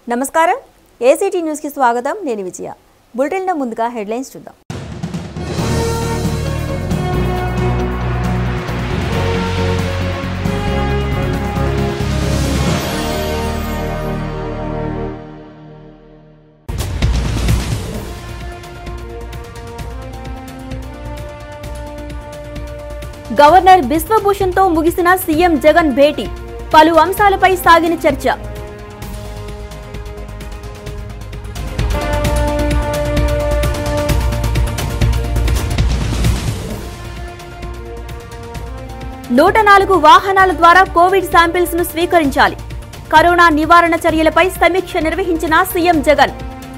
నమస్కారం ఏసీటీ న్యూస్కి స్వాగతం నేను విజయ బులెటిన్లో ముందుగా హెడ్లైన్స్ చూద్దాం గవర్నర్ బిశ్వభూషణ్తో ముగిసిన సీఎం జగన్ భేటీ పలు అంశాలపై సాగిన చర్చ నూట నాలుగు వాహనాల ద్వారా కోవిడ్ శాంపిల్స్ ను స్వీకరించాలి కరోనా నివారణ చర్యలపై సమీక్ష నిర్వహించిన సీఎం జగన్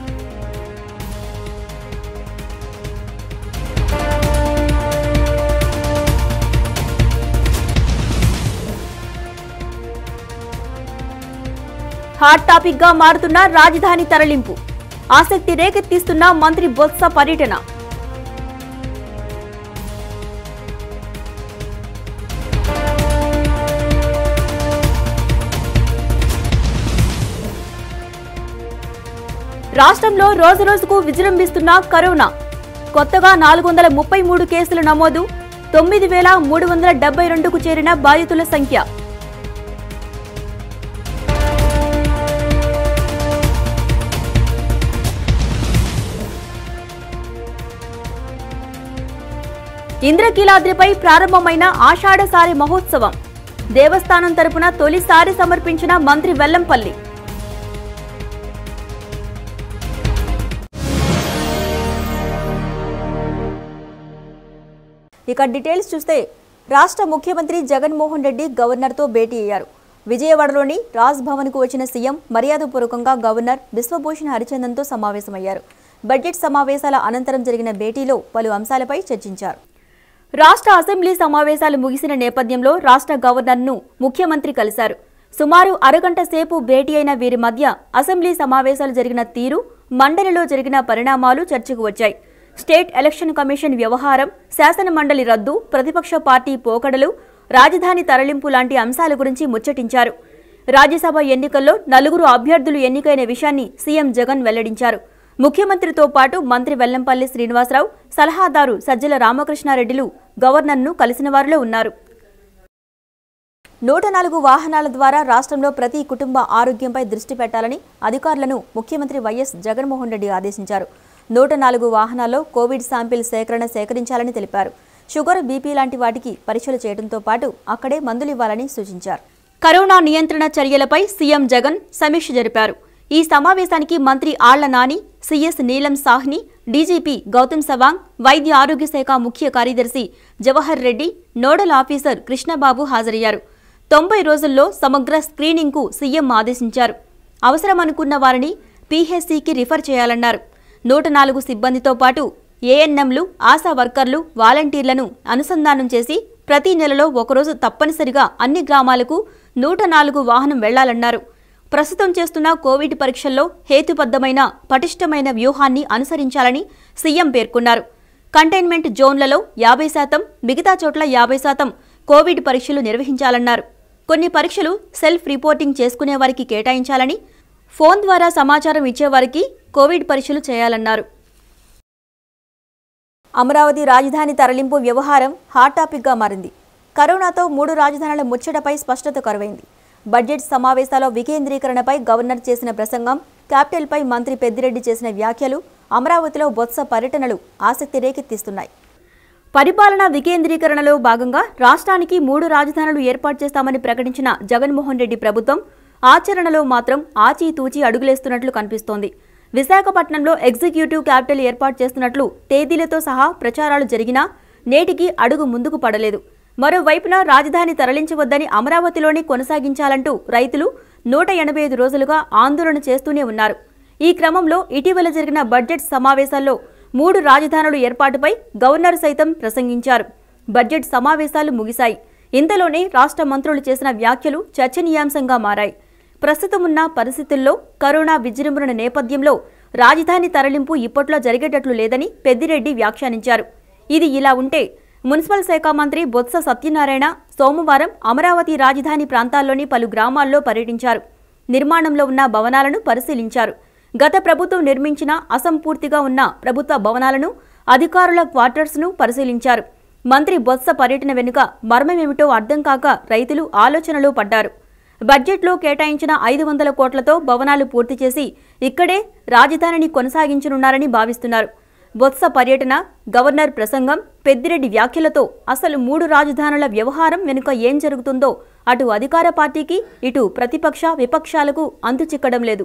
హాట్ టాపిక్ గా మారుతున్న రాజధాని తరలింపు ఆసక్తి రేకెత్తిస్తున్న మంత్రి బొత్స పర్యటన రాష్ట్రంలో రోజురోజుకు విజృంభిస్తున్న కరోనా కొత్తగా నాలుగు వందల ముప్పై మూడు కేసులు నమోదు తొమ్మిది వేల మూడు వందల డెబ్బై రెండుకు చేరిన బాధితుల సంఖ్య ఇంద్రకీలాద్రిపై ప్రారంభమైన ఆషాఢసారి మహోత్సవం దేవస్థానం తరపున తొలిసారి సమర్పించిన మంత్రి వెల్లంపల్లి ఇక డీటెయిల్స్ చూస్తే రాష్ట్ర ముఖ్యమంత్రి జగన్మోహన్ రెడ్డి గవర్నర్తో భేటీ అయ్యారు విజయవాడలోని రాజ్ భవన్కు వచ్చిన సీఎం మర్యాదపూర్వకంగా గవర్నర్ బిశ్వభూషణ్ హరిచందన్తో సమావేశమయ్యారు బడ్జెట్ సమావేశాల అనంతరం జరిగిన భేటీలో పలు అంశాలపై చర్చించారు రాష్ట్ర అసెంబ్లీ సమావేశాలు ముగిసిన నేపథ్యంలో రాష్ట్ర గవర్నర్ను ముఖ్యమంత్రి కలిశారు సుమారు అరగంట సేపు భేటీ అయిన వీరి మధ్య అసెంబ్లీ సమావేశాలు జరిగిన తీరు మండలిలో జరిగిన పరిణామాలు చర్చకు వచ్చాయి స్టేట్ ఎలక్షన్ కమిషన్ వ్యవహారం శాసన మండలి రద్దు ప్రతిపక్ష పార్టీ పోకడలు రాజధాని తరలింపు లాంటి అంశాల గురించి ముచ్చటించారు రాజ్యసభ ఎన్నికల్లో నలుగురు అభ్యర్థులు ఎన్నికైన విషయాన్ని సీఎం జగన్ వెల్లడించారు ముఖ్యమంత్రితో పాటు మంత్రి వెల్లంపల్లి శ్రీనివాసరావు సలహాదారు సజ్జల రామకృష్ణారెడ్డిలు గవర్నర్ను కలిసిన వారిలో ఉన్నారు నూట నాలుగు వాహనాల ద్వారా రాష్ట్రంలో ప్రతి కుటుంబ ఆరోగ్యంపై దృష్టి పెట్టాలని అధికారులను ముఖ్యమంత్రి వైఎస్ జగన్మోహన్ రెడ్డి ఆదేశించారు నూట నాలుగు వాహనాల్లో కోవిడ్ శాంపిల్ సేకరణ సేకరించాలని తెలిపారు షుగర్ బీపీ లాంటి వాటికి పరీక్షలు చేయడంతో పాటు అక్కడే మందులు ఇవ్వాలని సూచించారు కరోనా నియంత్రణ చర్యలపై సీఎం జగన్ సమీక్ష జరిపారు ఈ సమావేశానికి మంత్రి ఆళ్ల నాని సీఎస్ నీలం సాహ్ని డీజీపీ గౌతమ్ సవాంగ్ వైద్య ఆరోగ్య శాఖ ముఖ్య కార్యదర్శి జవహర్ రెడ్డి నోడల్ ఆఫీసర్ కృష్ణబాబు హాజరయ్యారు తొంభై రోజుల్లో సమగ్ర స్క్రీనింగ్కు సీఎం ఆదేశించారు అవసరమనుకున్న వారిని పీహెచ్సీకి రిఫర్ చేయాలన్నారు నూట నాలుగు సిబ్బందితో పాటు ఏఎన్ఎంలు ఆశా వర్కర్లు వాలంటీర్లను అనుసంధానం చేసి ప్రతి నెలలో ఒకరోజు తప్పనిసరిగా అన్ని గ్రామాలకు నూట నాలుగు వాహనం వెళ్లాలన్నారు ప్రస్తుతం చేస్తున్న కోవిడ్ పరీక్షల్లో హేతుబద్ధమైన పటిష్టమైన వ్యూహాన్ని అనుసరించాలని సీఎం పేర్కొన్నారు కంటైన్మెంట్ జోన్లలో యాభై శాతం మిగతా చోట్ల యాభై శాతం కోవిడ్ పరీక్షలు నిర్వహించాలన్నారు కొన్ని పరీక్షలు సెల్ఫ్ రిపోర్టింగ్ చేసుకునే వారికి కేటాయించాలని ఫోన్ ద్వారా సమాచారం ఇచ్చేవారికి కోవిడ్ పరీక్షలు చేయాలన్నారు అమరావతి రాజధాని తరలింపు వ్యవహారం హాట్ టాపిక్గా మారింది కరోనాతో మూడు రాజధానుల ముచ్చటపై స్పష్టత కరువైంది బడ్జెట్ సమావేశాల వికేంద్రీకరణపై గవర్నర్ చేసిన ప్రసంగం క్యాపిటల్పై మంత్రి పెద్దిరెడ్డి చేసిన వ్యాఖ్యలు అమరావతిలో బొత్స పర్యటనలు ఆసక్తి రేకెత్తిస్తున్నాయి పరిపాలనా వికేంద్రీకరణలో భాగంగా రాష్ట్రానికి మూడు రాజధానులు ఏర్పాటు చేస్తామని ప్రకటించిన జగన్మోహన్ రెడ్డి ప్రభుత్వం ఆచరణలో మాత్రం ఆచీతూచి అడుగులేస్తున్నట్లు కనిపిస్తోంది విశాఖపట్నంలో ఎగ్జిక్యూటివ్ క్యాపిటల్ ఏర్పాటు చేస్తున్నట్లు తేదీలతో సహా ప్రచారాలు జరిగినా నేటికి అడుగు ముందుకు పడలేదు మరోవైపున రాజధాని తరలించవద్దని అమరావతిలోనే కొనసాగించాలంటూ రైతులు నూట ఎనభై ఐదు రోజులుగా ఆందోళన చేస్తూనే ఉన్నారు ఈ క్రమంలో ఇటీవల జరిగిన బడ్జెట్ సమావేశాల్లో మూడు రాజధానుల ఏర్పాటుపై గవర్నర్ సైతం ప్రసంగించారు బడ్జెట్ సమావేశాలు ముగిశాయి ఇంతలోనే రాష్ట్ర మంత్రులు చేసిన వ్యాఖ్యలు చర్చనీయాంశంగా మారాయి ప్రస్తుతమున్న పరిస్థితుల్లో కరోనా విజృంభణ నేపథ్యంలో రాజధాని తరలింపు ఇప్పట్లో జరిగేటట్లు లేదని పెద్దిరెడ్డి వ్యాఖ్యానించారు ఇది ఇలా ఉంటే మున్సిపల్ శాఖ మంత్రి బొత్స సత్యనారాయణ సోమవారం అమరావతి రాజధాని ప్రాంతాల్లోని పలు గ్రామాల్లో పర్యటించారు నిర్మాణంలో ఉన్న భవనాలను పరిశీలించారు గత ప్రభుత్వం నిర్మించిన అసంపూర్తిగా ఉన్న ప్రభుత్వ భవనాలను అధికారుల క్వార్టర్స్ను పరిశీలించారు మంత్రి బొత్స పర్యటన వెనుక మర్మమేమిటో అర్థం కాక రైతులు ఆలోచనలో పడ్డారు బడ్జెట్లో కేటాయించిన ఐదు వందల కోట్లతో భవనాలు పూర్తి చేసి ఇక్కడే రాజధానిని కొనసాగించనున్నారని భావిస్తున్నారు బొత్స పర్యటన గవర్నర్ ప్రసంగం పెద్దిరెడ్డి వ్యాఖ్యలతో అసలు మూడు రాజధానుల వ్యవహారం వెనుక ఏం జరుగుతుందో అటు అధికార పార్టీకి ఇటు ప్రతిపక్ష విపక్షాలకు అంతుచిక్కడం లేదు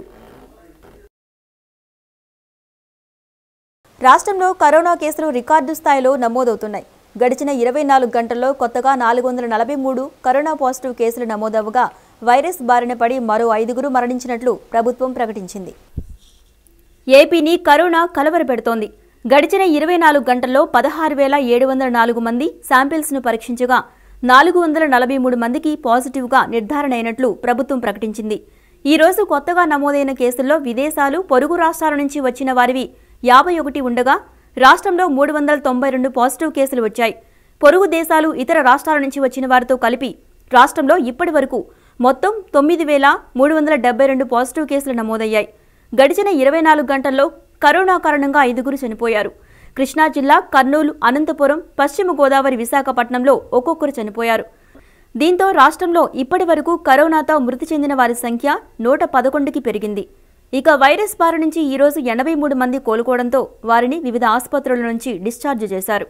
రాష్ట్రంలో కరోనా కేసులు రికార్డు స్థాయిలో నమోదవుతున్నాయి గడిచిన ఇరవై నాలుగు గంటల్లో కొత్తగా నాలుగు వందల నలభై మూడు కరోనా పాజిటివ్ కేసులు నమోదవగా వైరస్ బారిన పడి మరో ఐదుగురు మరణించినట్లు ప్రభుత్వం ప్రకటించింది ఏపీని కరోనా కలవరపెడుతోంది గడిచిన ఇరవై నాలుగు గంటల్లో పదహారు వేల ఏడు వందల నాలుగు మంది శాంపిల్స్ను పరీక్షించగా నాలుగు వందల నలభై మూడు మందికి పాజిటివ్గా నిర్ధారణ అయినట్లు ప్రభుత్వం ప్రకటించింది ఈ రోజు కొత్తగా నమోదైన కేసుల్లో విదేశాలు పొరుగు రాష్ట్రాల నుంచి వచ్చిన వారివి యాభై ఒకటి ఉండగా రాష్ట్రంలో మూడు వందల తొంభై రెండు పాజిటివ్ కేసులు వచ్చాయి పొరుగు దేశాలు ఇతర రాష్ట్రాల నుంచి వచ్చిన వారితో కలిపి రాష్ట్రంలో ఇప్పటి వరకు మొత్తం తొమ్మిది వేల మూడు వందల డెబ్బై రెండు పాజిటివ్ కేసులు నమోదయ్యాయి గడిచిన ఇరవై నాలుగు గంటల్లో కరోనా కారణంగా ఐదుగురు చనిపోయారు కృష్ణా జిల్లా కర్నూలు అనంతపురం పశ్చిమ గోదావరి విశాఖపట్నంలో ఒక్కొక్కరు చనిపోయారు దీంతో రాష్ట్రంలో ఇప్పటి వరకు కరోనాతో మృతి చెందిన వారి సంఖ్య నూట పదకొండుకి పెరిగింది ఇక వైరస్ బారి నుంచి ఈరోజు ఎనభై మూడు మంది కోలుకోవడంతో వారిని వివిధ ఆసుపత్రుల నుంచి డిశ్చార్జ్ చేశారు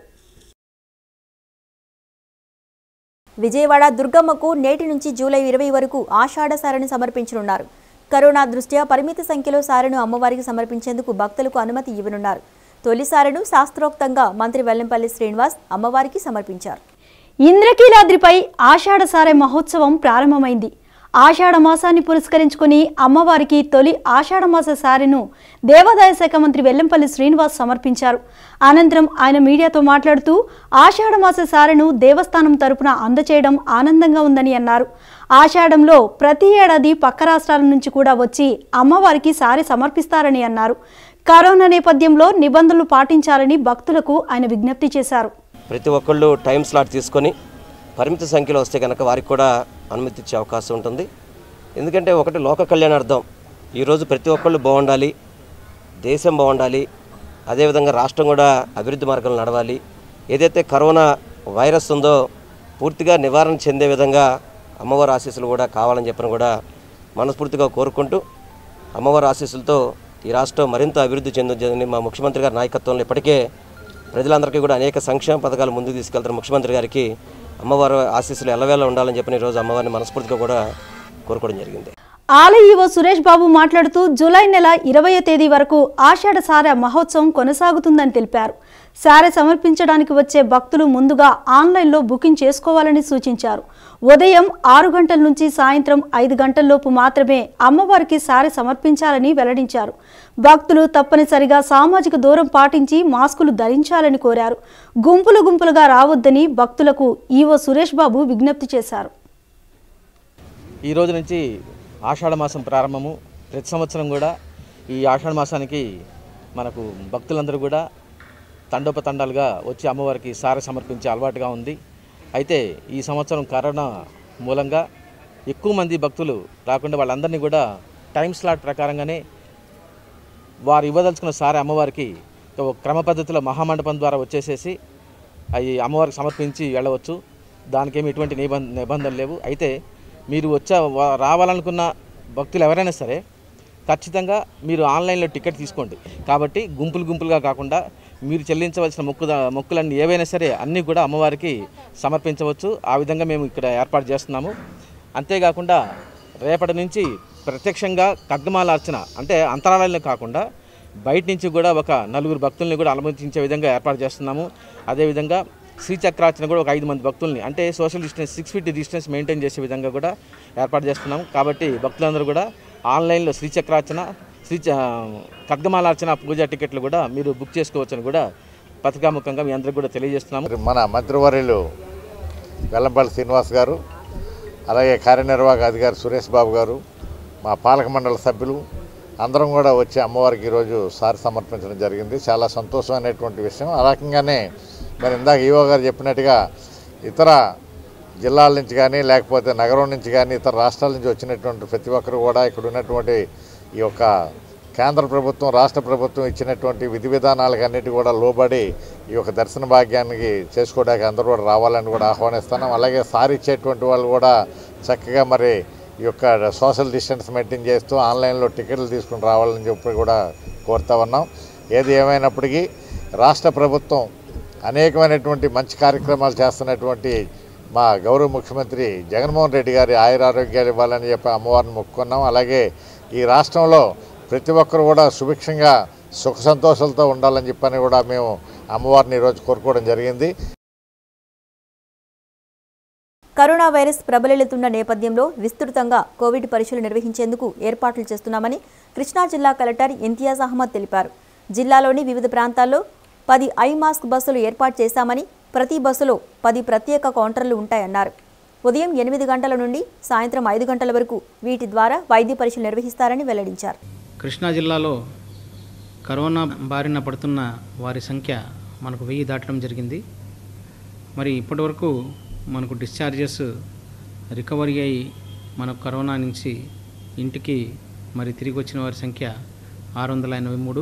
విజయవాడ దుర్గమ్మకు నేటి నుంచి జూలై ఇరవై వరకు ఆషాఢ సారని సమర్పించనున్నారు కరోనా దృష్ట్యా పరిమిత సంఖ్యలో సారెను అమ్మవారికి సమర్పించేందుకు భక్తులకు అనుమతి ఇవ్వనున్నారు తొలి సారెను శాస్త్రోక్తంగా మంత్రి వెల్లంపల్లి శ్రీనివాస్ అమ్మవారికి సమర్పించారు ఇంద్రకీలాద్రిపై ఆషాఢసార మహోత్సవం ప్రారంభమైంది ఆషాఢ మాసాన్ని పురస్కరించుకుని అమ్మవారికి తొలి ఆషాఢమాస సారెను దేవాదాయ శాఖ మంత్రి వెల్లంపల్లి శ్రీనివాస్ సమర్పించారు అనంతరం ఆయన మీడియాతో మాట్లాడుతూ ఆషాఢమాస సారెను దేవస్థానం తరపున అందచేయడం ఆనందంగా ఉందని అన్నారు ఆషాఢంలో ప్రతి ఏడాది పక్క రాష్ట్రాల నుంచి కూడా వచ్చి అమ్మవారికి సారె సమర్పిస్తారని అన్నారు కరోనా నేపథ్యంలో నిబంధనలు పాటించాలని భక్తులకు ఆయన విజ్ఞప్తి చేశారు ప్రతి ఒక్కళ్ళు టైం స్లాట్ తీసుకొని పరిమిత సంఖ్యలో వస్తే కనుక వారికి కూడా అనుమతి ఇచ్చే అవకాశం ఉంటుంది ఎందుకంటే ఒకటి లోక కళ్యాణార్థం ఈరోజు ప్రతి ఒక్కళ్ళు బాగుండాలి దేశం బాగుండాలి అదేవిధంగా రాష్ట్రం కూడా అభివృద్ధి మార్గంలో నడవాలి ఏదైతే కరోనా వైరస్ ఉందో పూర్తిగా నివారణ చెందే విధంగా అమ్మవారి ఆశీస్సులు కూడా కావాలని చెప్పిన కూడా మనస్ఫూర్తిగా కోరుకుంటూ అమ్మవారి ఆశీస్సులతో ఈ రాష్ట్రం మరింత అభివృద్ధి చెందుతుందని మా ముఖ్యమంత్రి గారి నాయకత్వంలో ఇప్పటికే ప్రజలందరికీ కూడా అనేక సంక్షేమ పథకాలు ముందుకు తీసుకెళ్తున్న ముఖ్యమంత్రి గారికి అమ్మవారి ఆశీస్సులు ఎల్లవేళ ఉండాలని చెప్పిన ఈరోజు అమ్మవారిని మనస్ఫూర్తిగా కూడా కోరుకోవడం జరిగింది ఆలయ ఈవో సురేష్ బాబు మాట్లాడుతూ జూలై నెల ఇరవయో తేదీ వరకు ఆషాఢ సార మహోత్సవం కొనసాగుతుందని తెలిపారు సారె సమర్పించడానికి వచ్చే భక్తులు ముందుగా ఆన్లైన్లో బుకింగ్ చేసుకోవాలని సూచించారు ఉదయం ఆరు గంటల నుంచి సాయంత్రం ఐదు గంటల్లోపు మాత్రమే అమ్మవారికి సారె సమర్పించాలని వెల్లడించారు భక్తులు తప్పనిసరిగా సామాజిక దూరం పాటించి మాస్కులు ధరించాలని కోరారు గుంపులు గుంపులుగా రావద్దని భక్తులకు ఈవో సురేష్ బాబు విజ్ఞప్తి చేశారు ఈ రోజు నుంచి ఆషాఢ మాసం ప్రారంభము ప్రతి సంవత్సరం కూడా ఈ ఆషాఢ మాసానికి మనకు భక్తులందరూ కూడా తండోపతండాలుగా వచ్చి అమ్మవారికి సార సమర్పించే అలవాటుగా ఉంది అయితే ఈ సంవత్సరం కరోనా మూలంగా ఎక్కువ మంది భక్తులు రాకుండా వాళ్ళందరినీ కూడా టైం స్లాట్ ప్రకారంగానే వారు ఇవ్వదలుచుకున్న సారే అమ్మవారికి ఒక క్రమ పద్ధతిలో మహామండపం ద్వారా వచ్చేసేసి అవి అమ్మవారికి సమర్పించి వెళ్ళవచ్చు దానికేమి ఎటువంటి నిబంధ నిబంధనలు లేవు అయితే మీరు వచ్చా వా- రావాలనుకున్న భక్తులు ఎవరైనా సరే ఖచ్చితంగా మీరు ఆన్లైన్లో టికెట్ తీసుకోండి కాబట్టి గుంపులు గుంపులుగా కాకుండా మీరు చెల్లించవలసిన మొక్కు మొక్కులన్నీ ఏవైనా సరే అన్నీ కూడా అమ్మవారికి సమర్పించవచ్చు ఆ విధంగా మేము ఇక్కడ ఏర్పాటు చేస్తున్నాము అంతేకాకుండా రేపటి నుంచి ప్రత్యక్షంగా ఖడ్గమాల అర్చన అంటే అంతరాలయంలో కాకుండా బయట నుంచి కూడా ఒక నలుగురు భక్తుల్ని కూడా అనుమతించే విధంగా ఏర్పాటు చేస్తున్నాము అదేవిధంగా శ్రీచక్రార్చన కూడా ఒక ఐదు మంది భక్తుల్ని అంటే social distance six feet distance maintain చేసే విధంగా కూడా ఏర్పాటు చేస్తున్నాం కాబట్టి భక్తులందరూ కూడా ఆన్లైన్లో శ్రీచక్రార్చన శ్రీ ఖడ్గమాలార్చన పూజా టికెట్లు కూడా మీరు బుక్ చేసుకోవచ్చని కూడా పత్రికాముఖంగా మీ అందరికీ కూడా తెలియజేస్తున్నాము మరి మన మంత్రివర్యులు వెల్లంపల్లి శ్రీనివాస్ గారు అలాగే కార్యనిర్వాహక అధికారి సురేష్ బాబు గారు మా పాలక మండలి సభ్యులు అందరం కూడా వచ్చి అమ్మవారికి ఈరోజు సారి సమర్పించడం జరిగింది చాలా సంతోషమైనటువంటి విషయం ఆ రకంగానే మరి ఇందాక ఈవో గారు చెప్పినట్టుగా ఇతర జిల్లాల నుంచి కానీ లేకపోతే నగరం నుంచి కానీ ఇతర రాష్ట్రాల నుంచి వచ్చినటువంటి ప్రతి ఒక్కరు కూడా ఇక్కడ ఉన్నటువంటి ఈ యొక్క కేంద్ర ప్రభుత్వం రాష్ట్ర ప్రభుత్వం ఇచ్చినటువంటి విధి విధానాలకు అన్నిటి కూడా లోబడి ఈ యొక్క దర్శన భాగ్యానికి చేసుకోవడానికి అందరూ కూడా రావాలని కూడా ఆహ్వానిస్తున్నాం అలాగే సార్ ఇచ్చేటువంటి వాళ్ళు కూడా చక్కగా మరి ఈ యొక్క సోషల్ డిస్టెన్స్ మెయింటైన్ చేస్తూ ఆన్లైన్లో టికెట్లు తీసుకుని రావాలని చెప్పి కూడా కోరుతా ఉన్నాం ఏది ఏమైనప్పటికీ రాష్ట్ర ప్రభుత్వం అనేకమైనటువంటి మంచి కార్యక్రమాలు చేస్తున్నటువంటి మా గౌరవ ముఖ్యమంత్రి జగన్మోహన్ రెడ్డి గారి ఆయురారోగ్యాలు ఇవ్వాలని చెప్పి అమ్మవారిని మొక్కుకున్నాం అలాగే ఈ రాష్ట్రంలో ప్రతి ఒక్కరు కూడా సుభిక్షంగా సుఖ సంతోషాలతో ఉండాలని చెప్పని కూడా మేము అమ్మవారిని ఈరోజు కోరుకోవడం జరిగింది కరోనా వైరస్ ప్రబలిల్లుతున్న నేపథ్యంలో విస్తృతంగా కోవిడ్ పరీక్షలు నిర్వహించేందుకు ఏర్పాట్లు చేస్తున్నామని కృష్ణా జిల్లా కలెక్టర్ ఇంతియాజ్ అహ్మద్ తెలిపారు జిల్లాలోని వివిధ ప్రాంతాల్లో పది ఐ మాస్క్ బస్సులు ఏర్పాటు చేశామని ప్రతి బస్సులో పది ప్రత్యేక కౌంటర్లు ఉంటాయన్నారు ఉదయం ఎనిమిది గంటల నుండి సాయంత్రం ఐదు గంటల వరకు వీటి ద్వారా వైద్య పరీక్షలు నిర్వహిస్తారని వెల్లడించారు కృష్ణా జిల్లాలో కరోనా బారిన పడుతున్న వారి సంఖ్య మనకు వెయ్యి దాటడం జరిగింది మరి ఇప్పటివరకు మనకు డిశ్చార్జెస్ రికవరీ అయ్యి మనకు కరోనా నుంచి ఇంటికి మరి తిరిగి వచ్చిన వారి సంఖ్య ఆరు వందల ఎనభై మూడు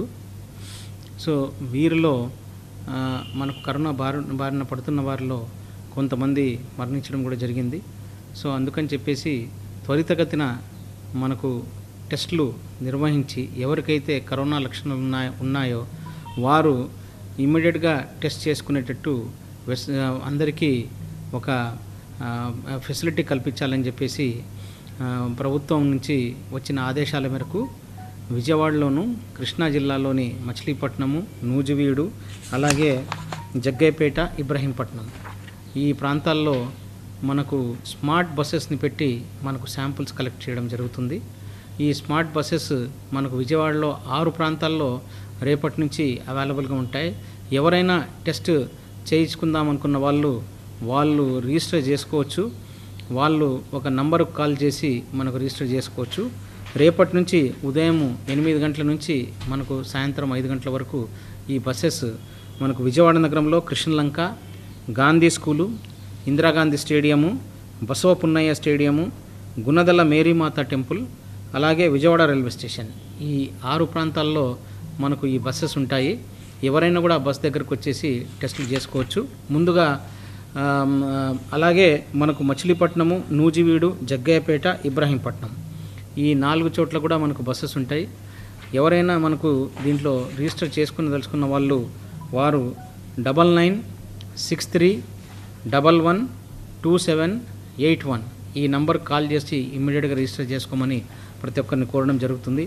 సో వీరిలో ఆ, మనకు కరోనా బారి బారిన పడుతున్న వారిలో కొంతమంది మరణించడం కూడా జరిగింది సో అందుకని చెప్పేసి త్వరితగతిన మనకు టెస్టులు నిర్వహించి ఎవరికైతే కరోనా లక్షణాలు ఉన్నాయో ఉన్నాయో వారు ఇమ్మీడియట్గా టెస్ట్ చేసుకునేటట్టు వెస్ అందరికీ ఒక ఆ, ఫెసిలిటీ కల్పించాలని చెప్పేసి ఆ, ప్రభుత్వం నుంచి వచ్చిన ఆదేశాల మేరకు విజయవాడలోను కృష్ణా జిల్లాలోని మచిలీపట్నము నూజివీడు అలాగే జగ్గైపేట ఇబ్రహీంపట్నం ఈ ప్రాంతాల్లో మనకు స్మార్ట్ బస్సెస్ని పెట్టి మనకు శాంపుల్స్ కలెక్ట్ చేయడం జరుగుతుంది ఈ స్మార్ట్ బస్సెస్ మనకు విజయవాడలో ఆరు ప్రాంతాల్లో రేపటి నుంచి అవైలబుల్గా ఉంటాయి ఎవరైనా టెస్ట్ చేయించుకుందాం అనుకున్న వాళ్ళు వాళ్ళు రిజిస్టర్ చేసుకోవచ్చు వాళ్ళు ఒక నంబరుకు కాల్ చేసి మనకు రిజిస్టర్ చేసుకోవచ్చు రేపటి నుంచి ఉదయం ఎనిమిది గంటల నుంచి మనకు సాయంత్రం ఐదు గంటల వరకు ఈ బస్సెస్ మనకు విజయవాడ నగరంలో Krishnalanka Gandhi school Indira Gandhi stadium Basava Punnaiah stadium Gunadala Mary Mata temple అలాగే విజయవాడ రైల్వే స్టేషన్ ఈ ఆరు ప్రాంతాల్లో మనకు ఈ బస్సెస్ ఉంటాయి ఎవరైనా కూడా బస్ దగ్గరకు వచ్చేసి టెస్టులు చేసుకోవచ్చు ముందుగా ఆమ్, ఆ, అలాగే మనకు మచిలీపట్నము నూజివీడు జగ్గయ్యపేట ఇబ్రాహీంపట్నం ఈ నాలుగు చోట్ల కూడా మనకు బస్సెస్ ఉంటాయి ఎవరైనా మనకు దీంట్లో రిజిస్టర్ చేసుకుని తెలుసుకున్న వాళ్ళు వారు double nine six three double one two seven eight one ఈ నంబర్ కాల్ చేసి ఇమ్మీడియట్గా రిజిస్టర్ చేసుకోమని ప్రతి ఒక్కరిని కోరడం జరుగుతుంది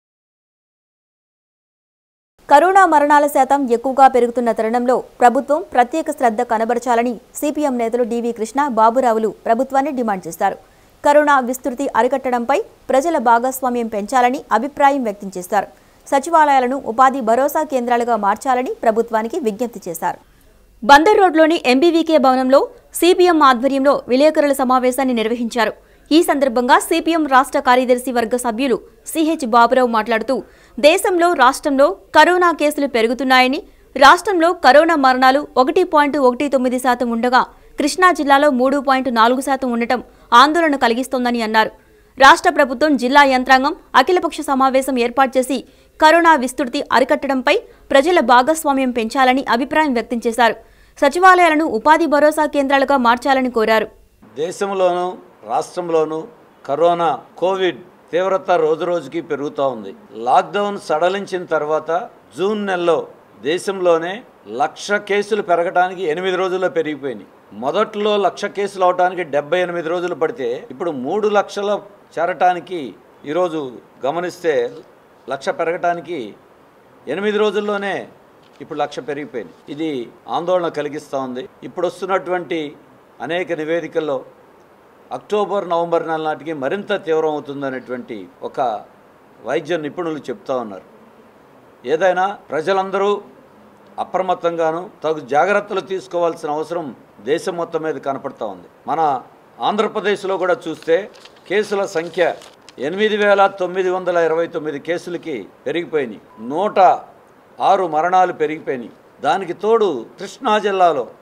కరోనా మరణాల శాతం ఎక్కువగా పెరుగుతున్న తరుణంలో ప్రభుత్వం ప్రత్యేక శ్రద్ధ కనబరచాలని సిపిఎం నేతలు డివి కృష్ణ బాబురావులు ప్రభుత్వాన్ని డిమాండ్ చేశారు కరోనా విస్తృతి అరికట్టడంపై ప్రజల భాగస్వామ్యం పెంచాలని అభిప్రాయం వ్యక్తం చేశారు సచివాలయాలను ఉపాధి భరోసా కేంద్రాలుగా మార్చాలని ప్రభుత్వానికి విజ్ఞప్తి చేశారు బందర్ రోడ్లోని ఎంబీవీకే భవనంలో సిపిఎం ఆధ్వర్యంలో విలేకరుల సమావేశాన్ని నిర్వహించారు ఈ సందర్భంగా సిపిఎం రాష్ట్ర కార్యదర్శి వర్గ సభ్యులు సిహెచ్ బాబురావు మాట్లాడుతూ దేశంలో రాష్ట్రంలో కరోనా కేసులు పెరుగుతున్నాయని రాష్ట్రంలో కరోనా మరణాలు ఒకటి పాయింట్ ఒకటి తొమ్మిది శాతం ఉండగా కృష్ణా జిల్లాలో మూడు పాయింట్ నాలుగు శాతం ఉండటం ఆందోళన కలిగిస్తోందని అన్నారు రాష్ట్ర ప్రభుత్వం జిల్లా యంత్రాంగం అఖిలపక్ష సమావేశం ఏర్పాటు చేసి కరోనా విస్తృతి అరికట్టడంపై ప్రజల భాగస్వామ్యం పెంచాలని అభిప్రాయం వ్యక్తం చేశారు సచివాలయాలను ఉపాధి భరోసా కేంద్రాలుగా మార్చాలని కోరారు దేశంలోనూ రాష్ట్రంలోనూ కరోనా కోవిడ్ తీవ్రత రోజురోజుకి పెరుగుతూ ఉంది లాక్డౌన్ సడలించిన తర్వాత జూన్ నెలలో దేశంలోనే లక్ష కేసులు పెరగడానికి ఎనిమిది రోజుల్లో పెరిగిపోయినాయి మొదట్లో లక్ష కేసులు అవడానికి డెబ్బై ఎనిమిది రోజులు పడితే ఇప్పుడు మూడు లక్షల చేరటానికి ఈరోజు గమనిస్తే లక్ష పెరగటానికి ఎనిమిది రోజుల్లోనే ఇప్పుడు లక్ష పెరిగిపోయింది ఇది ఆందోళన కలిగిస్తూ ఉంది ఇప్పుడు వస్తున్నటువంటి అనేక నివేదికల్లో అక్టోబర్ నవంబర్ నెల నాటికి మరింత తీవ్రం అవుతుందనేటువంటి ఒక వైద్య నిపుణులు చెప్తా ఉన్నారు ఏదైనా ప్రజలందరూ అప్రమత్తంగాను తగు జాగ్రత్తలు తీసుకోవాల్సిన అవసరం దేశం మొత్తం మీద కనపడతా ఉంది మన ఆంధ్రప్రదేశ్లో కూడా చూస్తే కేసుల సంఖ్య ఎనిమిది వేల తొమ్మిది వందల ఇరవై తొమ్మిది కేసులకి పెరిగిపోయినాయి నూట ఆరు మరణాలు పెరిగిపోయినాయి దానికి తోడు కృష్ణా జిల్లాలో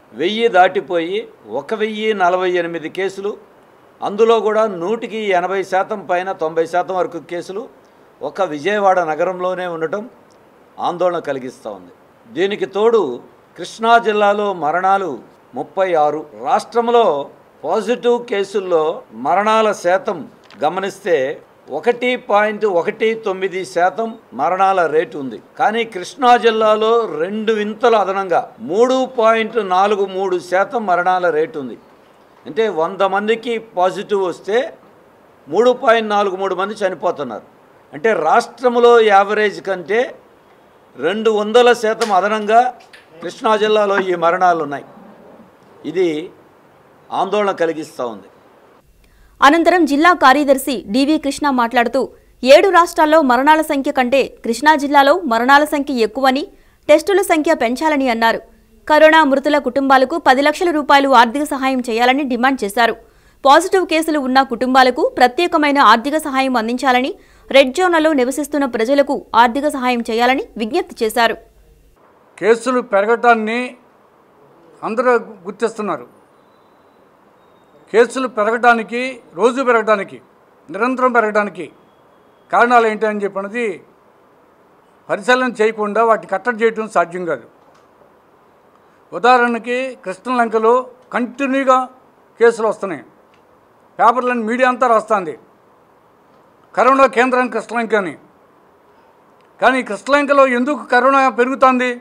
వెయ్యి దాటిపోయి ఒక వెయ్యి నలభై ఎనిమిది కేసులు అందులో కూడా నూటికి ఎనభై శాతం పైన తొంభై శాతం వరకు కేసులు ఒక విజయవాడ నగరంలోనే ఉండటం ఆందోళన కలిగిస్తూ ఉంది దీనికి తోడు కృష్ణా జిల్లాలో మరణాలు ముప్పై ఆరు రాష్ట్రంలో పాజిటివ్ కేసుల్లో మరణాల శాతం గమనిస్తే ఒకటి పాయింట్ ఒకటి తొమ్మిది శాతం మరణాల రేటు ఉంది కానీ కృష్ణా జిల్లాలో రెండు వింతలు అదనంగా మూడు పాయింట్ నాలుగు మూడు శాతం మరణాల రేటు ఉంది అంటే వంద మందికి పాజిటివ్ వస్తే మూడు పాయింట్ నాలుగు మూడు మంది చనిపోతున్నారు అంటే రాష్ట్రంలో యావరేజ్ కంటే రెండు వందల శాతం అదనంగా కృష్ణా జిల్లాలో ఈ మరణాలు ఉన్నాయి ఇది ఆందోళన కలిగిస్తూ ఉంది అనంతరం జిల్లా కార్యదర్శి డివి కృష్ణ మాట్లాడుతూ ఏడు రాష్ట్రాల్లో మరణాల సంఖ్య కంటే కృష్ణా జిల్లాలో మరణాల సంఖ్య ఎక్కువని టెస్టుల సంఖ్య పెంచాలని అన్నారు కరోనా మృతుల కుటుంబాలకు పది లక్షల రూపాయలు ఆర్థిక సహాయం చేయాలని డిమాండ్ చేశారు పాజిటివ్ కేసులు ఉన్న కుటుంబాలకు ప్రత్యేకమైన ఆర్థిక సహాయం అందించాలని రెడ్ జోన్లలో నివసిస్తున్న ప్రజలకు ఆర్థిక సహాయం చేయాలని విజ్ఞప్తి చేశారు కేసులు పెరగటాన్ని అందరూ గుర్తిస్తున్నారు కేసులు పెరగడానికి రోజు పెరగడానికి నిరంతరం పెరగడానికి కారణాలు ఏంటి అని చెప్పినది పరిశీలన చేయకుండా వాటిని కట్టడి చేయడం సాధ్యం కాదు ఉదాహరణకి కృష్ణలంకలో కంటిన్యూగా కేసులు వస్తున్నాయి పేపర్లను మీడియా అంతా రాస్తుంది కరోనా కేంద్రం కృష్ణలంక అని కానీ కృష్ణలంకలో ఎందుకు కరోనా పెరుగుతుంది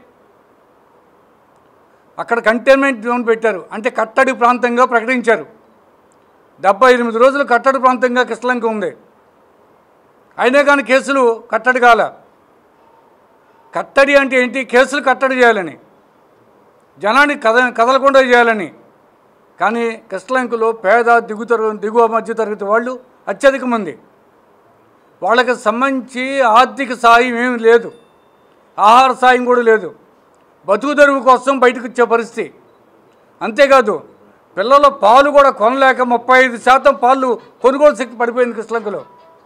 అక్కడ కంటైన్మెంట్ జోన్ పెట్టారు అంటే కట్టడి ప్రాంతంగా ప్రకటించారు డెబ్బై ఎనిమిది రోజులు కట్టడి ప్రాంతంగా కృష్ణలంక ఉంది అయినా కానీ కేసులు కట్టడి కాల కట్టడి అంటే ఏంటి కేసులు కట్టడి చేయాలని జనాన్ని కద కదలకుండా చేయాలని కానీ కృష్ణలంకలో పేద దిగుతర దిగువ మధ్య తరగతి వాళ్ళు అత్యధిక మంది వాళ్ళకి సంబంధించి ఆర్థిక సాయం ఏమి లేదు ఆహార సాయం కూడా లేదు బతుకు తెరువు కోసం బయటకు వచ్చే పరిస్థితి అంతేకాదు పిల్లల పాలు కూడా కొనలేక ముప్పై ఐదు శాతం పాలు కొనుగోలు శక్తి పడిపోయింది కృష్ణలంకలో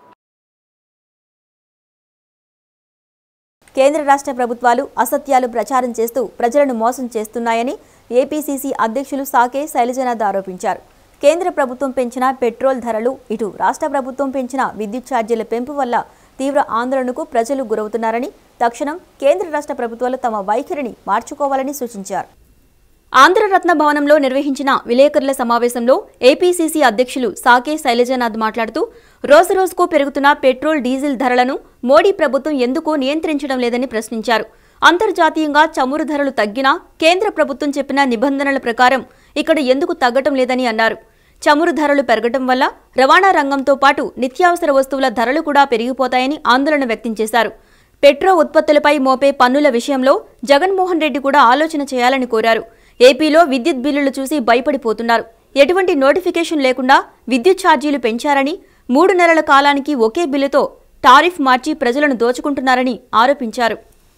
కేంద్ర రాష్ట్ర ప్రభుత్వాలు అసత్యాలు ప్రచారం చేస్తూ ప్రజలను మోసం చేస్తున్నాయని ఏపీసీసీ అధ్యక్షులు సాకే శైలజనాథ్ ఆరోపించారు కేంద్ర ప్రభుత్వం పెంచిన పెట్రోల్ ధరలు ఇటు రాష్ట్ర ప్రభుత్వం పెంచిన విద్యుత్ ఛార్జీల పెంపు వల్ల తీవ్ర ఆందోళనకు ప్రజలు గురవుతున్నారని తక్షణం కేంద్ర రాష్ట్ర ప్రభుత్వాలు తమ వైఖరిని మార్చుకోవాలని సూచించారు ఆంధ్రరత్న భవనంలో నిర్వహించిన విలేకరుల సమావేశంలో ఏపీసీసీ అధ్యక్షులు సాకే శైలజనాథ్ మాట్లాడుతూ రోజురోజుకు పెరుగుతున్న పెట్రోల్ డీజిల్ ధరలను మోడీ ప్రభుత్వం ఎందుకు నియంత్రించడం లేదని ప్రశ్నించారు అంతర్జాతీయంగా చమురు ధరలు తగ్గినా కేంద్ర ప్రభుత్వం చెప్పిన నిబంధనల ప్రకారం ఇక్కడ ఎందుకు తగ్గటం లేదని అన్నారు చమురు ధరలు పెరగటం వల్ల రవాణా రంగంతో పాటు నిత్యావసర వస్తువుల ధరలు కూడా పెరిగిపోతాయని ఆందోళన వ్యక్తం చేశారు పెట్రో ఉత్పత్తులపై మోపే పన్నుల విషయంలో జగన్మోహన్ రెడ్డి కూడా ఆలోచన చేయాలని కోరారు ఏపీలో విద్యుత్ బిల్లులు చూసి భయపడిపోతున్నారు ఎటువంటి నోటిఫికేషన్ లేకుండా విద్యుత్ ఛార్జీలు పెంచారని మూడు నెలల కాలానికి ఒకే బిల్లుతో టారిఫ్ మార్చి ప్రజలను దోచుకుంటున్నారని ఆరోపించారు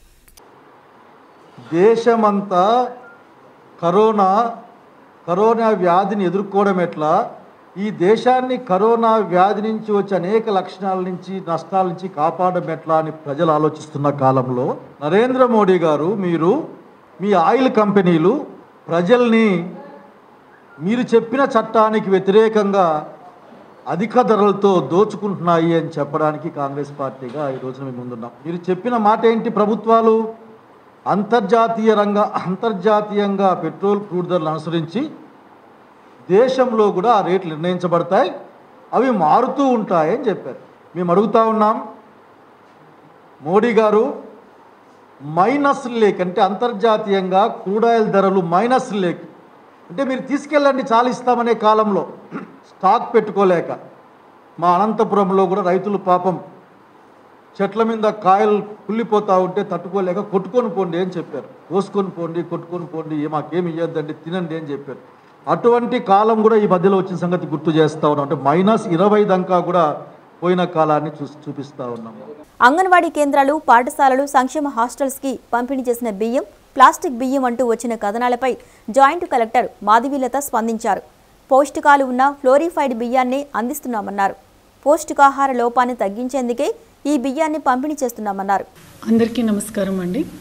దేశమంతా కరోనా కరోనా వ్యాధిని ఎదుర్కోవడం ఎట్లా ఈ దేశాన్ని కరోనా వ్యాధి నుంచి వచ్చే అనేక లక్షణాల నుంచి నష్టాల నుంచి కాపాడడం ఎట్లా అని ప్రజలు ఆలోచిస్తున్న కాలంలో నరేంద్ర మోడీ గారు మీరు మీ ఆయిల్ కంపెనీలు ప్రజల్ని మీరు చెప్పిన చట్టానికి వ్యతిరేకంగా అధిక ధరలతో దోచుకుంటున్నాయి అని చెప్పడానికి కాంగ్రెస్ పార్టీగా ఈ రోజున మేము ముందున్నాం మీరు చెప్పిన మాట ఏంటి ప్రభుత్వాలు అంతర్జాతీయ రంగ అంతర్జాతీయంగా పెట్రోల్ క్రూడ్ ధరలు అనుసరించి దేశంలో కూడా ఆ రేట్లు నిర్ణయించబడతాయి అవి మారుతూ ఉంటాయని చెప్పారు మేము అడుగుతా ఉన్నాం మోడీ గారు మైనస్ లేక్ అంటే అంతర్జాతీయంగా క్రూడ్ ఆయిల్ ధరలు మైనస్ లేక్ అంటే మీరు తీసుకెళ్ళండి చాలా ఇస్తామనే కాలంలో స్టాక్ పెట్టుకోలేక మా అనంతపురంలో కూడా రైతులు పాపం చెట్ల మీద కాయలు కుళ్ళిపోతూ ఉంటే తట్టుకోలేక కొట్టుకొని పోండి అని చెప్పారు కోసుకొని పోండి కొట్టుకొని పోండి ఏ మాకేమి ఇవ్వద్దండి తినండి అని చెప్పారు అటువంటి కాలం కూడా ఈ మధ్యలో వచ్చిన సంగతి గుర్తు చేస్తూ ఉన్నాం అంటే మైనస్ ఇరవై దాకా కూడా పోయిన కాలాన్ని చూ చూపిస్తూ ఉన్నాం అంగన్వాడీ కేంద్రాలు పాఠశాలలు సంక్షేమ హాస్టల్స్కి పంపిణీ చేసిన బియ్యం ప్లాస్టిక్ బియ్యం అంటూ వచ్చిన కథనాలపై జాయింట్ కలెక్టర్ మాధవీలత స్పందించారు పౌష్టికాలు ఉన్న ఫ్లోరిఫైడ్ బియ్యాన్ని అందిస్తున్నామన్నారు పౌష్టికాహార లోపాన్ని తగ్గించేందుకే ఈ బియ్యాన్ని పంపిణీ చేస్తున్నామన్నారు అందరికీ నమస్కారం అండి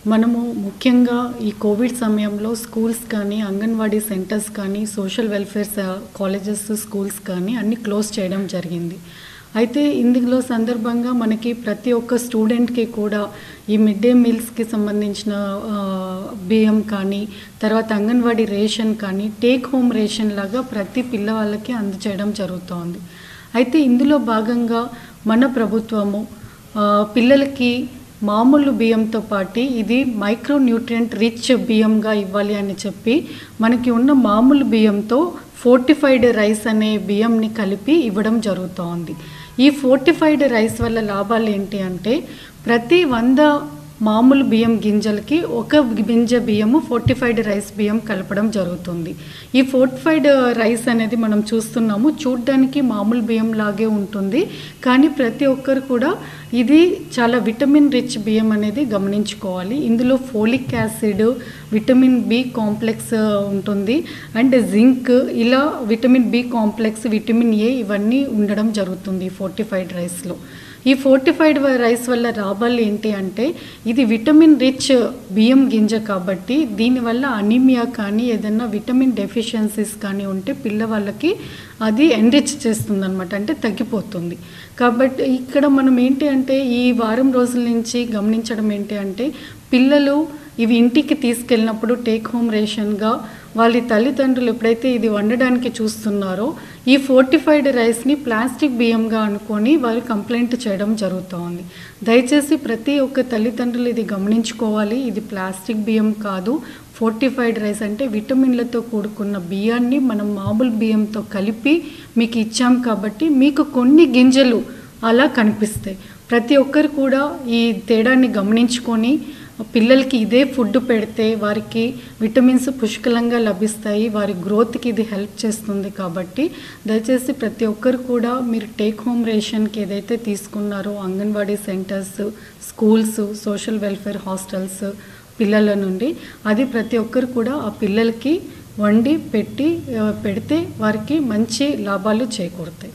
మనము ముఖ్యంగా ఈ కోవిడ్ సమయంలో స్కూల్స్ కానీ అంగన్వాడీ సెంటర్స్ కానీ సోషల్ వెల్ఫేర్ కాలేజెస్ స్కూల్స్ కానీ అన్ని క్లోజ్ చేయడం జరిగింది అయితే ఇందులో సందర్భంగా మనకి ప్రతి ఒక్క స్టూడెంట్కి కూడా ఈ మిడ్ డే మీల్స్కి సంబంధించిన ఆ, బియ్యం కానీ తర్వాత అంగన్వాడీ రేషన్ కానీ టేక్ హోమ్ రేషన్ లాగా ప్రతి పిల్లవాళ్ళకి అందచేయడం జరుగుతోంది అయితే ఇందులో భాగంగా మన ప్రభుత్వము ఆ, పిల్లలకి మామూలు బియ్యంతో పాటు ఇది మైక్రో న్యూట్రియంట్ రిచ్ బియ్యంగా ఇవ్వాలి అని చెప్పి మనకి ఉన్న మామూలు బియ్యంతో ఫోర్టిఫైడ్ రైస్ అనే బియ్యంని కలిపి ఇవ్వడం జరుగుతోంది ఈ ఫోర్టిఫైడ్ రైస్ వల్ల లాభాలు ఏంటి అంటే ప్రతి వంద మామూలు బియ్యం గింజలకి ఒక గింజ బియ్యము ఫోర్టిఫైడ్ రైస్ బియ్యం కలపడం జరుగుతుంది ఈ ఫోర్టిఫైడ్ రైస్ అనేది మనం చూస్తున్నాము చూడ్డానికి మామూలు బియ్యం లాగే ఉంటుంది కానీ ప్రతి ఒక్కరు కూడా ఇది చాలా విటమిన్ రిచ్ బియ్యం అనేది గమనించుకోవాలి ఇందులో folic acid vitamin B complex ఉంటుంది అండ్ జింక్ ఇలా vitamin B complex vitamin A ఇవన్నీ ఉండడం జరుగుతుంది ఫోర్టిఫైడ్ రైస్లో ఈ ఫోర్టిఫైడ్ రైస్ వల్ల లాభాలు ఏంటి అంటే ఇది విటమిన్ రిచ్ బియ్యం గింజ కాబట్టి దీనివల్ల అనీమియా కానీ ఏదైనా విటమిన్ డెఫిషియన్సీస్ కానీ ఉంటే పిల్లవాళ్ళకి అది ఎన్రిచ్ చేస్తుంది అనమాట అంటే తగ్గిపోతుంది కాబట్టి ఇక్కడ మనం ఏంటి అంటే ఈ వారం రోజుల నుంచి గమనించడం ఏంటి అంటే పిల్లలు ఇవి ఇంటికి తీసుకెళ్ళినప్పుడు టేక్ హోమ్ రేషన్గా వాళ్ళ తల్లిదండ్రులు ఎప్పుడైతే ఇది వండడానికి చూస్తున్నారో ఈ ఫోర్టిఫైడ్ రైస్ని ప్లాస్టిక్ బియ్యంగా అనుకొని వాళ్ళు కంప్లైంట్ చేయడం జరుగుతోంది దయచేసి ప్రతి ఒక్క తల్లిదండ్రులు ఇది గమనించుకోవాలి ఇది ప్లాస్టిక్ బియ్యం కాదు ఫోర్టిఫైడ్ రైస్ అంటే విటమిన్లతో కూడుకున్న బియ్యాన్ని మనం మామూలు బియ్యంతో కలిపి మీకు ఇచ్చాం కాబట్టి మీకు కొన్ని గింజలు అలా కనిపిస్తాయి ప్రతి ఒక్కరు కూడా ఈ తేడాన్ని గమనించుకొని పిల్లలకి ఇదే ఫుడ్ పెడితే వారికి విటమిన్స్ పుష్కలంగా లభిస్తాయి వారి గ్రోత్కి ఇది హెల్ప్ చేస్తుంది కాబట్టి దయచేసి ప్రతి ఒక్కరు కూడా మీరు టేక్ హోమ్ రేషన్కి ఏదైతే తీసుకున్నారో anganwadi centres schools social welfare hostels పిల్లల నుండి అది ప్రతి ఒక్కరు కూడా ఆ పిల్లలకి వండి పెట్టి ఆ, పెడితే వారికి మంచి లాభాలు చేకూరుతాయి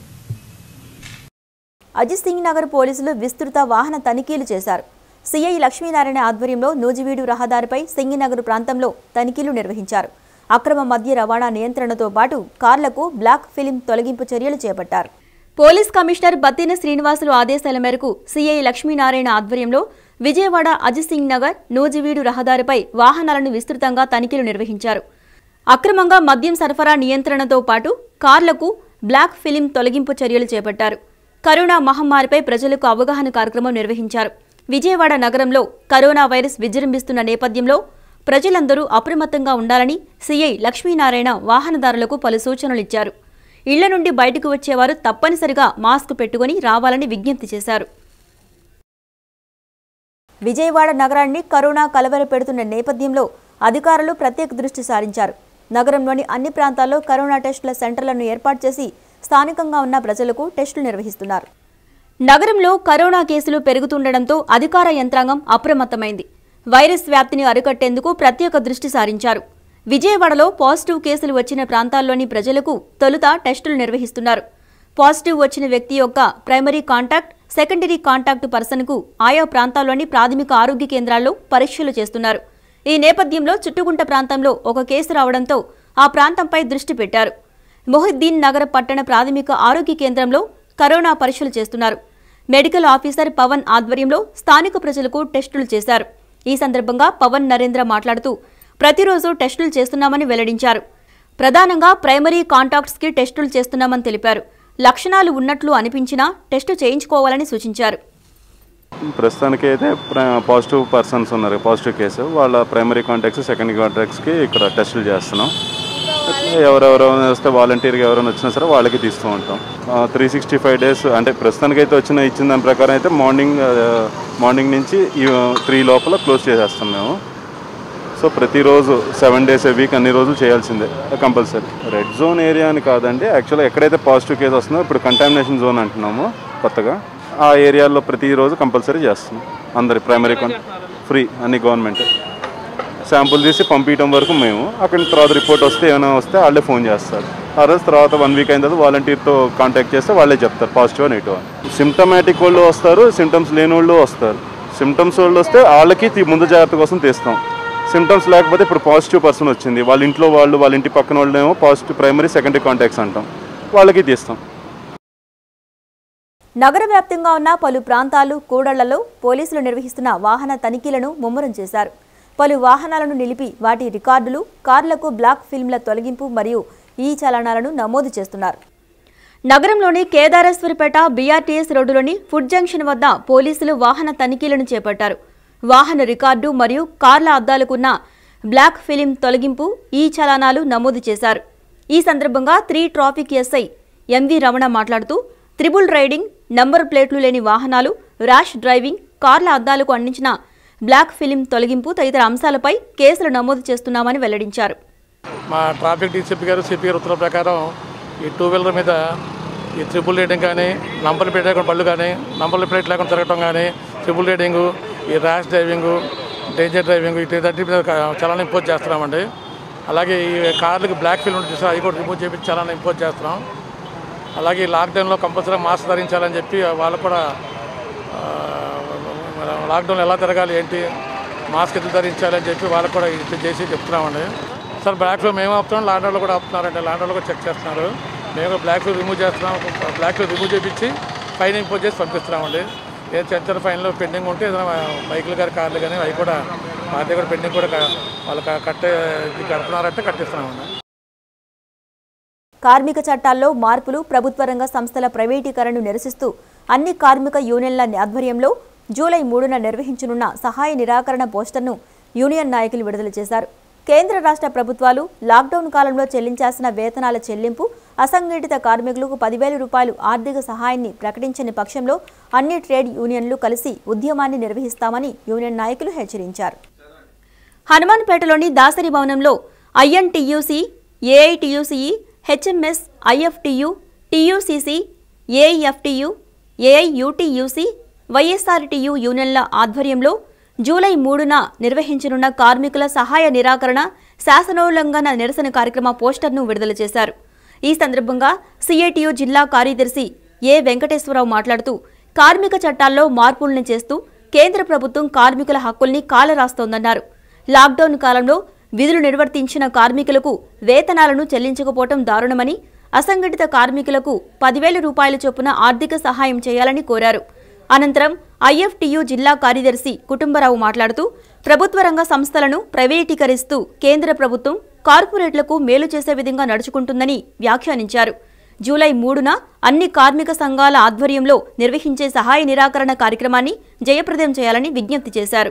అజిత్ సింగ్ నగర్ పోలీసులు విస్తృత వాహన తనిఖీలు చేశారు సిఐ లక్ష్మీనారాయణ ఆధ్వర్యంలో నూజివీడు రహదారిపై సింగినగర్ ప్రాంతంలో తనిఖీలు నిర్వహించారు అక్రమ మద్య రవాణా నియంత్రణతో పాటు కార్లకు బ్లాక్ ఫిలిం తొలగింపు చర్యలు చేపట్టారు పోలీస్ కమిషనర్ బత్తిన శ్రీనివాసులు ఆదేశాల మేరకు సిఐ లక్ష్మీనారాయణ ఆధ్వర్యంలో విజయవాడ అజిత్ సింగ్ నగర్ నూజివీడు రహదారిపై వాహనాలను విస్తృతంగా తనిఖీలు నిర్వహించారు అక్రమంగా మద్యం సరఫరా నియంత్రణతో పాటు కార్లకు బ్లాక్ ఫిలిం తొలగింపు చర్యలు చేపట్టారు కరోనా మహమ్మారిపై ప్రజలకు అవగాహన కార్యక్రమం నిర్వహించారు విజయవాడ నగరంలో కరోనా వైరస్ విజృంభిస్తున్న నేపథ్యంలో ప్రజలందరూ అప్రమత్తంగా ఉండాలని సీఐ లక్ష్మీనారాయణ వాహనదారులకు పలు సూచనలిచ్చారు ఇళ్ల నుండి బయటకు వచ్చేవారు తప్పనిసరిగా మాస్క్ పెట్టుకుని రావాలని విజ్ఞప్తి చేశారు విజయవాడ నగరాన్ని కరోనా కలవర పెడుతున్న నేపథ్యంలో అధికారులు ప్రత్యేక దృష్టి సారించారు నగరంలోని అన్ని ప్రాంతాల్లో కరోనా టెస్టుల సెంటర్లను ఏర్పాటు చేసి స్థానికంగా ఉన్న ప్రజలకు టెస్టులు నిర్వహిస్తున్నారు నగరంలో కరోనా కేసులు పెరుగుతుండటంతో అధికార యంత్రాంగం అప్రమత్తమైంది వైరస్ వ్యాప్తిని అరికట్టేందుకు ప్రత్యేక దృష్టి సారించారు విజయవాడలో పాజిటివ్ కేసులు వచ్చిన ప్రాంతాల్లోని ప్రజలకు తొలుత టెస్టులు నిర్వహిస్తున్నారు పాజిటివ్ వచ్చిన వ్యక్తి యొక్క ప్రైమరీ కాంటాక్ట్ సెకండరీ కాంటాక్ట్ పర్సన్కు ఆయా ప్రాంతాల్లోని ప్రాథమిక ఆరోగ్య కేంద్రాల్లో పరీక్షలు చేస్తున్నారు ఈ నేపథ్యంలో చుట్టుగుంట ప్రాంతంలో ఒక కేసు రావడంతో ఆ ప్రాంతంపై దృష్టి పెట్టారు మొహిద్దీన్ నగర పట్టణ ప్రాథమిక ఆరోగ్య కేంద్రంలో కరోనా పరీక్షలు చేస్తున్నారు మెడికల్ ఆఫీసర్ పవన్ ఆధ్వర్యంలో స్థానిక ప్రజలకు టెస్టులు చేశారు ఈ సందర్భంగా పవన్ నరేంద్ర మాట్లాడుతూ ప్రతిరోజు టెస్టులు చేస్తున్నామని వెల్లడించారు ప్రధానంగా ప్రైమరీ కాంటాక్ట్స్కి టెస్టులు చేస్తున్నామని తెలిపారు లక్షణాలు ఉన్నట్లు అనిపించినా టెస్టు చేయించుకోవాలని సూచించారు ప్రస్తుతానికి అయితే ప్ర- పాజిటివ్ పర్సన్స్ ఉన్నారు పాజిటివ్ కేసు వాళ్ళ ప్రైమరీ కాంటాక్ట్స్ సెకండరీ కాంటాక్ట్స్కి ఇక్కడ టెస్టులు చేస్తున్నాం ఎవరెవరు వస్తే వాలంటీర్గా ఎవరైనా వచ్చినా సరే వాళ్ళకి తీస్తూ ఉంటాం త్రీ సిక్స్టీ ఫైవ్ డేస్ అంటే ప్రస్తుతానికి అయితే వచ్చిన ఇచ్చిన దాని ప్రకారం అయితే మార్నింగ్ మార్నింగ్ నుంచి త్రీ లోపల క్లోజ్ చేసేస్తాం మేము సో ప్రతిరోజు సెవెన్ డేస్ ఏ వీక్ అన్ని రోజులు చేయాల్సిందే కంపల్సరీ రెడ్ జోన్ ఏరియా అని కాదండి యాక్చువల్గా ఎక్కడైతే పాజిటివ్ కేసు వస్తుందో ఇప్పుడు కంటామినేషన్ జోన్ అంటున్నాము కొత్తగా ఆ ఏరియాలో ప్రతిరోజు కంపల్సరీ చేస్తున్నాం అందరి ప్రైమరీ కాన్ ఫ్రీ అన్ని గవర్నమెంట్ శాంపుల్ తీసి పంపించడం వరకు మేము అక్కడ తర్వాత రిపోర్ట్ వస్తే ఏమైనా వస్తే వాళ్ళే ఫోన్ చేస్తారు ఆ రోజు తర్వాత వన్ వీక్ అయిన తర్వాత వాలంటీర్తో కాంటాక్ట్ చేస్తే వాళ్ళే చెప్తారు పాజిటివ్ నెగిటివ్ అని సిమ్టమాటిక్ వాళ్ళు వస్తారు సిమ్టమ్స్ లేని వాళ్ళు వస్తారు సిమ్టమ్స్ వాళ్ళు వస్తే వాళ్ళకి తీ- ముందు జాగ్రత్త కోసం తీస్తాం సిమ్టమ్స్ లేకపోతే ఇప్పుడు పాజిటివ్ పర్సన్ వచ్చింది వాళ్ళ ఇంట్లో వాళ్ళు వాళ్ళ ఇంటి పక్కన వాళ్ళు ఏమో పాజిటివ్ ప్రైమరీ సెకండరీ కాంటాక్ట్స్ అంటాం వాళ్ళకి తీస్తాం నగర వ్యాప్తంగా ఉన్న పలు ప్రాంతాలు కూడళ్లలో పోలీసులు నిర్వహిస్తున్న వాహన తనిఖీలను ముమ్మరం చేశారు పలు వాహనాలను నిలిపి వాటి రికార్డులు కార్లకు బ్లాక్ ఫిల్మ్ల తొలగింపు మరియు ఈ చలనాలను నమోదు చేస్తున్నారు నగరంలోని కేదారేశ్వరిపేట బీఆర్టీఎస్ రోడ్డులోని ఫుడ్ జంక్షన్ వద్ద పోలీసులు వాహన తనిఖీలను చేపట్టారు వాహన రికార్డు మరియు కార్ల అద్దాలకున్న బ్లాక్ ఫిలిం తొలగింపు ఈ చలానాలు నమోదు చేశారు ఈ సందర్భంగా three traffic SI MV Ramana మాట్లాడుతూ త్రిబుల్ రైడింగ్ నంబర్ ప్లేట్లు లేని వాహనాలు ర్యాష్ డ్రైవింగ్ కార్ల అద్దాలకు అందించిన బ్లాక్ ఫిలిం తొలగింపు తదితర అంశాలపై కేసులు నమోదు చేస్తున్నామని వెల్లడించారు మా ట్రాఫిక్ డీసీపీ గారు సిపి గారు ఉత్తర్వుల ప్రకారం ఈ టూ వీలర్ మీద ఈ ట్రిపుల్ రేటింగ్ కానీ నంబర్ ప్లేట్ లేకుండా బళ్ళు కానీ నంబర్ ప్లేట్ లేకుండా తిరగటం కానీ ట్రిపుల్ రేటింగు ఈ ర్యాష్ డ్రైవింగు డేంజర్ డ్రైవింగ్ ఇటు మీద చలానా ఇంపోజ్ చేస్తున్నామండి అలాగే ఈ కార్లకు బ్లాక్ ఫిల్మ్ ఉంటుంది చూసారా, అవి కూడా రిమూవ్ చేపించి చలానా ఇంపోజ్ చేస్తున్నాం అలాగే ఈ లాక్డౌన్లో కంపల్సరీ మాస్క్ ధరించాలని చెప్పి వాళ్ళు కూడా ఆ, లాక్డౌన్ ఎలా తిరగాలి ఏంటి మాస్క్ ఎందుకు ధరించాలి అని చెప్పి వాళ్ళకు కూడా ఇది చేసి చెప్తున్నామండి సార్ బ్లాక్ ఫిల్మ్ మేము ఆపుతున్నాం లాండర్లో కూడా ఆపుతున్నారండి లాండర్లో కూడా చెక్ చేస్తున్నారు మేము కూడా బ్లాక్ ఫిల్మ్ రిమూవ్ చేస్తున్నాం బ్లాక్ ఫిల్మ్ రిమూవ్ చేయించి ఫైన్ ఇంపోజ్ చేసి పంపిస్తున్నామండి ఏ చిన్న చిన్న ఫైన్లు పెండింగ్ ఉంటే ఏదైనా బైకులు కానీ కార్లు కానీ అవి కూడా వాటి కూడా పెండింగ్ కూడా క- వాళ్ళకి కట్టే ఇది కడుతున్నారంటే కట్టిస్తున్నామండి కార్మిక చట్టాల్లో మార్పులు ప్రభుత్వ రంగ సంస్థల ప్రైవేటీకరణను నిరసిస్తూ అన్ని కార్మిక యూనియన్ల ఆధ్వర్యంలో జూలై మూడున నిర్వహించనున్న సహాయ నిరాకరణ పోస్టర్ను యూనియన్ నాయకులు విడుదల చేశారు కేంద్ర రాష్ట్ర ప్రభుత్వాలు లాక్డౌన్ కాలంలో చెల్లించాల్సిన వేతనాల చెల్లింపు అసంఘటిత కార్మికులకు పదివేల రూపాయలు ఆర్థిక సహాయాన్ని ప్రకటించని పక్షంలో అన్ని ట్రేడ్ యూనియన్లు కలిసి ఉద్యమాన్ని నిర్వహిస్తామని యూనియన్ నాయకులు హెచ్చరించారు హనుమాన్పేటలోని దాసరి భవనంలో INTUC AITUCE HMS IFTU TUCC AIFTU AIUTUC YSRTU యూనియన్ల ఆధ్వర్యంలో జూలై మూడున నిర్వహించనున్న కార్మికుల సహాయ నిరాకరణ శాసనోల్లంఘన నిరసన కార్యక్రమ పోస్టర్ను విడుదల చేశారు ఈ సందర్భంగా సిఐటియు జిల్లా కార్యదర్శి ఏ వెంకటేశ్వరరావు మాట్లాడుతూ కార్మిక చట్టాల్లో మార్పులను చేస్తూ కేంద్ర ప్రభుత్వం కార్మికుల హక్కుల్ని కాలరాస్తోందన్నారు లాక్డౌన్ కాలంలో విధులు నిర్వర్తించిన కార్మికులకు వేతనాలను చెల్లించకపోవటం దారుణమని అసంఘటిత కార్మికులకు పదివేల రూపాయల చొప్పున ఆర్థిక సహాయం చేయాలని కోరారు అనంతరం ఐఎఫ్టియు జిల్లా కార్యదర్శి కుటుంబరావు మాట్లాడుతూ ప్రభుత్వ రంగ సంస్థలను ప్రైవేటీకరిస్తూ కేంద్ర ప్రభుత్వం కార్పొరేట్లకు మేలు చేసే విధంగా నడుచుకుంటుందని వ్యాఖ్యానించారు జూలై మూడున అన్ని కార్మిక సంఘాల ఆధ్వర్యంలో నిర్వహించే సహాయ నిరాకరణ కార్యక్రమాన్ని జయప్రదం చేయాలని విజ్ఞప్తి చేశారు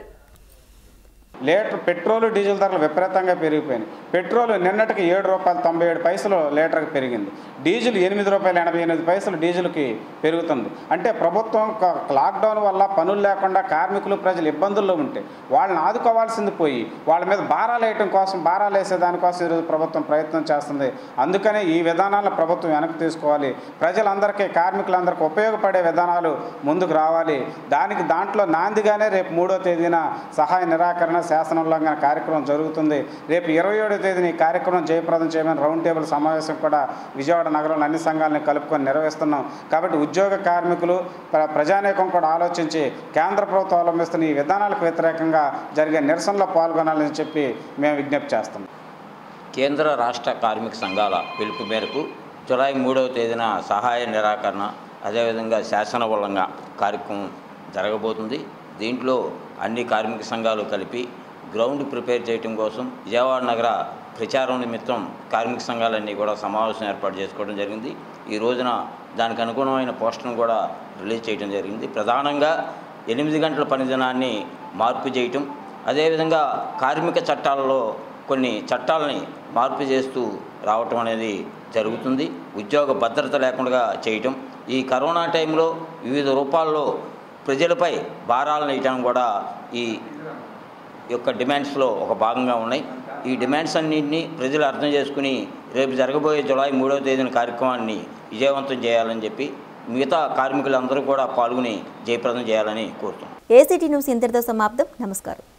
లీటర్ పెట్రోల్ డీజిల్ ధరలు విపరీతంగా పెరిగిపోయినాయి పెట్రోల్ నిన్నటికి ఏడు రూపాయలు తొంభై ఏడు పైసలు లీటర్కి పెరిగింది డీజిల్ ఎనిమిది రూపాయలు ఎనభై ఎనిమిది పైసలు డీజిల్కి పెరుగుతుంది అంటే ప్రభుత్వం క- లాక్డౌన్ వల్ల పనులు లేకుండా కార్మికులు ప్రజలు ఇబ్బందుల్లో ఉంటే వాళ్ళని ఆదుకోవాల్సింది పోయి వాళ్ళ మీద భారాలు వేయటం కోసం భారాలు వేసే దానికోసం ఈరోజు ప్రభుత్వం ప్రయత్నం చేస్తుంది అందుకనే ఈ విధానాలను ప్రభుత్వం వెనక్కి తీసుకోవాలి ప్రజలందరికీ కార్మికులందరికీ ఉపయోగపడే విధానాలు ముందుకు రావాలి దానికి దాంట్లో నాందిగానే రేపు మూడో తేదీన సహాయ నిరాకరణ శాసనోల్లంఘన కార్యక్రమం జరుగుతుంది రేపు ఇరవై ఏడో తేదీన ఈ కార్యక్రమం జయప్రదం చేయమని రౌండ్ టేబుల్ సమావేశం కూడా విజయవాడ నగరంలో అన్ని సంఘాలను కలుపుకొని నిర్వహిస్తున్నాం కాబట్టి ఉద్యోగ కార్మికులు ప్ర- ప్రజానీకం కూడా ఆలోచించి కేంద్ర ప్రభుత్వం అవలంబిస్తున్న ఈ విధానాలకు వ్యతిరేకంగా జరిగే నిరసనలో పాల్గొనాలని చెప్పి మేము విజ్ఞప్తి చేస్తున్నాం కేంద్ర రాష్ట్ర కార్మిక సంఘాల పిలుపు మేరకు జులై మూడవ తేదీన సహాయ నిరాకరణ అదేవిధంగా శాసన ఉల్లంఘన కార్యక్రమం జరగబోతుంది దీంట్లో అన్ని కార్మిక సంఘాలు కలిపి గ్రౌండ్ ప్రిపేర్ చేయడం కోసం విజయవాడ నగర ప్రచారం నిమిత్తం కార్మిక సంఘాలన్నీ కూడా సమావేశం ఏర్పాటు చేసుకోవడం జరిగింది ఈ రోజున దానికి అనుగుణమైన పోస్టర్ను కూడా రిలీజ్ చేయడం జరిగింది ప్రధానంగా ఎనిమిది గంటల పని దినాన్ని మార్పు చేయటం అదేవిధంగా కార్మిక చట్టాలలో కొన్ని చట్టాలని మార్పు చేస్తూ రావటం అనేది జరుగుతుంది ఉద్యోగ భద్రత లేకుండా చేయటం ఈ కరోనా టైంలో వివిధ రూపాల్లో ప్రజలపై భారాలను వేయటం కూడా ఈ యొక్క డిమాండ్స్లో ఒక భాగంగా ఉన్నాయి ఈ డిమాండ్స్ అన్నింటినీ ప్రజలు అర్థం చేసుకుని రేపు జరగబోయే జులై మూడవ తేదీన కార్యక్రమాన్ని విజయవంతం చేయాలని చెప్పి మిగతా కార్మికులందరూ కూడా పాల్గొని జయప్రదం చేయాలని కోరుతున్నాం ఏసీటీ న్యూస్ ఇంతటితో సమాప్తం నమస్కారం